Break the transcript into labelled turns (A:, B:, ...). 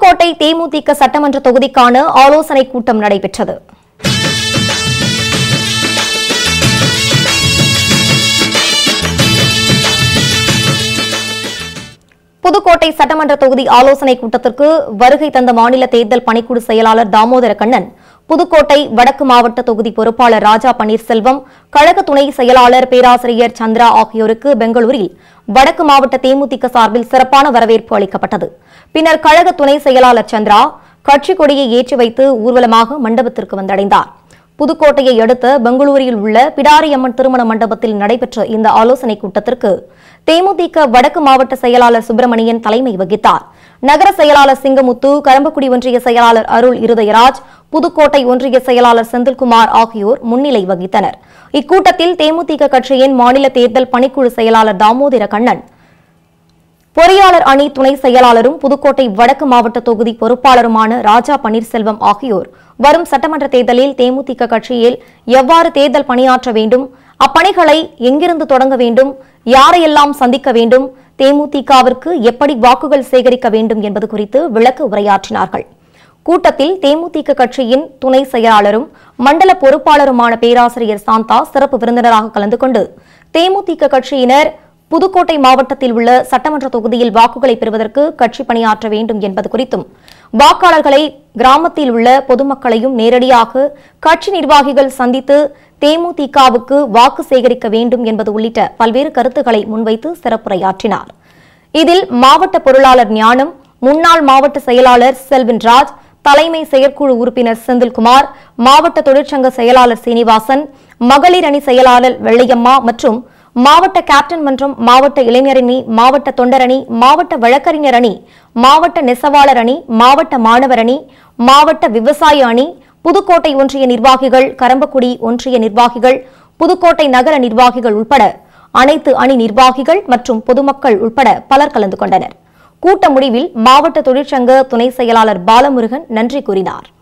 A: புதுக்கோட்டை தேமுதிக சட்டமன்ற தொகுதிக்கான ஆலோசனை கூட்டம் நடைபெற்றது புதுக்கோட்டை சட்டமன்ற தொகுதி ஆலோசனை கூட்டத்திற்கு வருகை தந்த மாநில தேர்தல் பணிக்குழு செயலாளர் தாமோதர கண்ணன் புதுக்கோட்டை வடக்கு மாவட்ட தொகுதி பொறுப்பாளர் ராஜா பன்னீர்செல்வம் கழக துணை செயலாளர் பேராசிரியர் சந்திரா ஆகியோருக்கு பெங்களூரில் வடக்கு மாவட்ட தேமுதிக சார்பில் சிறப்பான வரவேற்பு அளிக்கப்பட்டது பின்னர் கழக துணை செயலாளர் சந்திரா கட்சி கொடியை ஏற்றி வைத்து ஊர்வலமாக மண்டபத்திற்கு வந்தடைந்தார் புதுக்கோட்டையை அடுத்த பெங்களூரில் உள்ள பிடாரியம்மன் திருமண மண்டபத்தில் நடைபெற்ற இந்த ஆலோசனைக் கூட்டத்திற்கு தேமுதிக வடக்கு மாவட்ட செயலாளர் சுப்பிரமணியன் தலைமை வகித்தார் நகர செயலாளர் சிங்கமுத்து கரம்பக்குடி ஒன்றிய செயலாளர் அருள் இருதயராஜ் புதுக்கோட்டை ஒன்றிய செயலாளர் செந்தில்குமார் ஆகியோர் முன்னிலை வகித்தனர் இக்கூட்டத்தில் தேமுதிக கட்சியின் மாநில தேர்தல் பணிக்குழு செயலாளர் தாமோதர கண்ணன் பொறியாளர் அணி துணை செயலாளரும் புதுக்கோட்டை வடக்கு மாவட்ட தொகுதி பொறுப்பாளருமான ராஜா பன்னீர்செல்வம் ஆகியோர் வரும் சட்டமன்ற தேர்தலில் தேமுதிக கட்சியில் எவ்வாறு தேர்தல் பணியாற்ற வேண்டும் அப்பணிகளை எங்கிருந்து தொடங்க வேண்டும் யாரையெல்லாம் சந்திக்க வேண்டும் தேமுதிகவிற்கு எப்படி வாக்குகள் சேகரிக்க வேண்டும் என்பது குறித்து விளக்க உரையாற்றினார்கள் கூட்டத்தில் தேமுதிக கட்சியின் துணை செயலாளரும் மண்டல பொறுப்பாளருமான பேராசிரியர் சாந்தா சிறப்பு விருந்தினராக கலந்து கொண்டு தேமுதிக கட்சியினர் புதுக்கோட்டை மாவட்டத்தில் உள்ள சட்டமன்ற தொகுதியில் வாக்குகளை பெறுவதற்கு கட்சி பணியாற்ற வேண்டும் என்பது குறித்தும் வாக்காளர்களை கிராமத்தில் உள்ள பொதுமக்களையும் நேரடியாக கட்சி நிர்வாகிகள் சந்தித்து தேமுதிகவுக்கு வாக்கு சேகரிக்க வேண்டும் என்பது உள்ளிட்ட பல்வேறு கருத்துக்களை முன்வைத்து சிறப்புரையாற்றினார் இதில் மாவட்ட பொருளாளர் ஞானம் முன்னாள் மாவட்ட செயலாளர் செல்வின் ராஜ் தலைமை செயற்குழு உறுப்பினர் செந்தில்குமார் மாவட்ட தொழிற்சங்க செயலாளர் சீனிவாசன் மகளிர் அணி செயலாளர் வெள்ளையம்மா மற்றும் மாவட்ட கேப்டன் மன்றம் மாவட்ட இளைஞரணி மாவட்ட தொண்டரணி மாவட்ட வழக்கறிஞர் அணி மாவட்ட நெசவாளர் அணி மாவட்ட மாணவர் அணி மாவட்ட விவசாய அணி புதுக்கோட்டை ஒன்றிய நிர்வாகிகள் கரம்பக்குடி ஒன்றிய நிர்வாகிகள் புதுக்கோட்டை நகர நிர்வாகிகள் உட்பட அனைத்து அணி நிர்வாகிகள் மற்றும் பொதுமக்கள் உட்பட பலர் கலந்து கொண்டனர் கூட்ட முடிவில் மாவட்ட தொழிற்சங்க துணை செயலாளர் பாலமுருகன் நன்றி கூறினார்